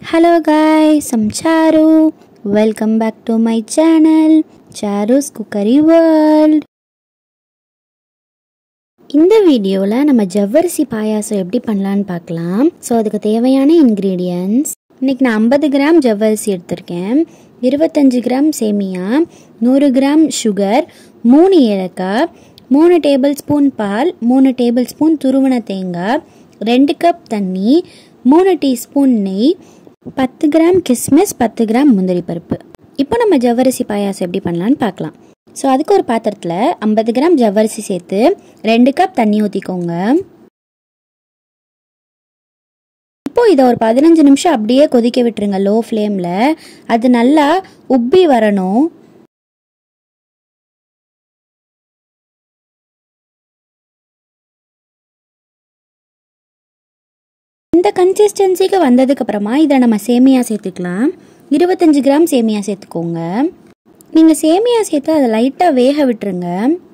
Hello guys, I'm Charu. Welcome back to my channel, Charu's Cookery World. இந்த வீடியோவில் நம்ம ஜவ்வரிசி பாயாசம் எப்படி பண்ணலான்னு பார்க்கலாம் ஸோ அதுக்கு தேவையான இன்க்ரீடியன்ஸ் இன்னைக்கு நான் ஐம்பது கிராம் ஜவ்வரிசி எடுத்திருக்கேன் இருபத்தஞ்சு கிராம் சேமியா நூறு கிராம் சுகர் மூணு ஏலக்காய் மூணு டேபிள் ஸ்பூன் பால் மூணு டேபிள் ஸ்பூன் துருவன தேங்காய் ரெண்டு கப் தண்ணி மூணு டீஸ்பூன் நெய் பத்து கிராம் கிஸ்மிஸ் பத்து கிராம் முந்திரி பருப்பு இப்போ நம்ம ஜவ்வரிசி பாயாசம் எப்படி பண்ணலான்னு பார்க்கலாம் ஸோ அதுக்கு ஒரு பாத்திரத்தில் ஐம்பது கிராம் ஜவ்வரிசி சேர்த்து ரெண்டு கப் தண்ணி ஊற்றிக்கோங்க இப்போ இதை ஒரு பதினஞ்சு நிமிஷம் அப்படியே கொதிக்க விட்டுருங்க லோ ஃப்ளேமில் அது நல்லா உப்பி வரணும் இந்த கன்சிஸ்டன்சிக்கு வந்ததுக்கு அப்புறமா இதை நம்ம சேமியா சேர்த்துக்கலாம் இருபத்தஞ்சு கிராம் சேமியா சேர்த்துக்கோங்க நீங்கள் சேமியா சேர்த்து அதை லைட்டாக வேக விட்டுருங்க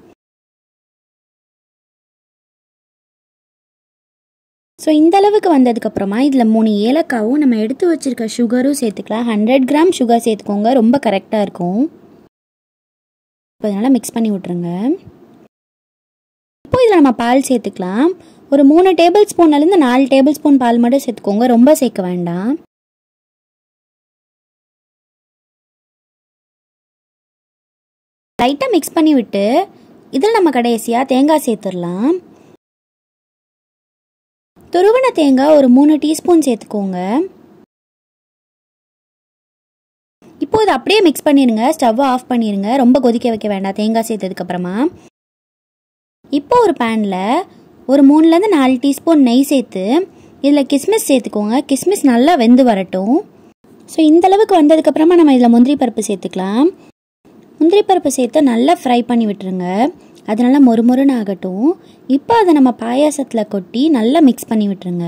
ஸோ இந்த அளவுக்கு வந்ததுக்கப்புறமா இதில் மூணு ஏலக்காவும் நம்ம எடுத்து வச்சிருக்க சுகரும் சேர்த்துக்கலாம் ஹண்ட்ரட் கிராம் சுகர் சேர்த்துக்கோங்க ரொம்ப கரெக்டாக இருக்கும் இப்போ அதனால் மிக்ஸ் பண்ணி விட்ருங்க இப்போ இதில் நம்ம பால் சேர்த்துக்கலாம் ஒரு மூணு டேபிள் ஸ்பூன்லேருந்து நாலு டேபிள் ஸ்பூன் பால் மட்டும் சேர்த்துக்கோங்க ரொம்ப சேர்க்க வேண்டாம் லைட்டாக மிக்ஸ் பண்ணி விட்டு இதில் நம்ம கடைசியாக தேங்காய் சேர்த்துடலாம் துருவன தேங்காய் ஒரு மூணு டீஸ்பூன் சேர்த்துக்கோங்க இப்போ இதை அப்படியே மிக்ஸ் பண்ணிடுங்க ஸ்டவ்வை ஆஃப் பண்ணிடுங்க ரொம்ப கொதிக்க வைக்க வேண்டாம் தேங்காய் சேர்த்ததுக்கப்புறமா இப்போ ஒரு பேனில் ஒரு மூணுலேருந்து நாலு டீஸ்பூன் நெய் சேர்த்து இதில் கிஸ்மிஸ் சேர்த்துக்கோங்க கிஸ்மிஸ் நல்லா வெந்து வரட்டும் ஸோ இந்த அளவுக்கு வந்ததுக்கப்புறமா நம்ம இதில் முந்திரி பருப்பு சேர்த்துக்கலாம் முந்திரி பருப்பு சேர்த்து நல்லா ஃப்ரை பண்ணி விட்டுருங்க அது நல்லா மொறுமொறுன்னு ஆகட்டும் இப்போ அதை நம்ம பாயாசத்தில் கொட்டி நல்லா மிக்ஸ் பண்ணி விட்டுருங்க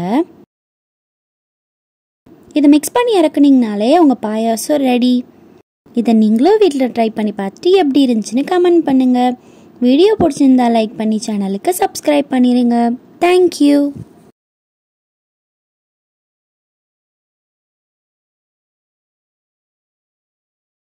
இதை மிக்ஸ் பண்ணி இறக்குனீங்கனாலே உங்கள் பாயாசம் ரெடி இதை நீங்களும் வீட்டில் ட்ரை பண்ணி பார்த்துட்டு எப்படி இருந்துச்சுன்னு கமெண்ட் பண்ணுங்கள் வீடியோ பிடிச்சிருந்தா லைக் பண்ணி சேனலுக்கு சப்ஸ்கிரைப் பண்ணிடுங்க தேங்க்யூ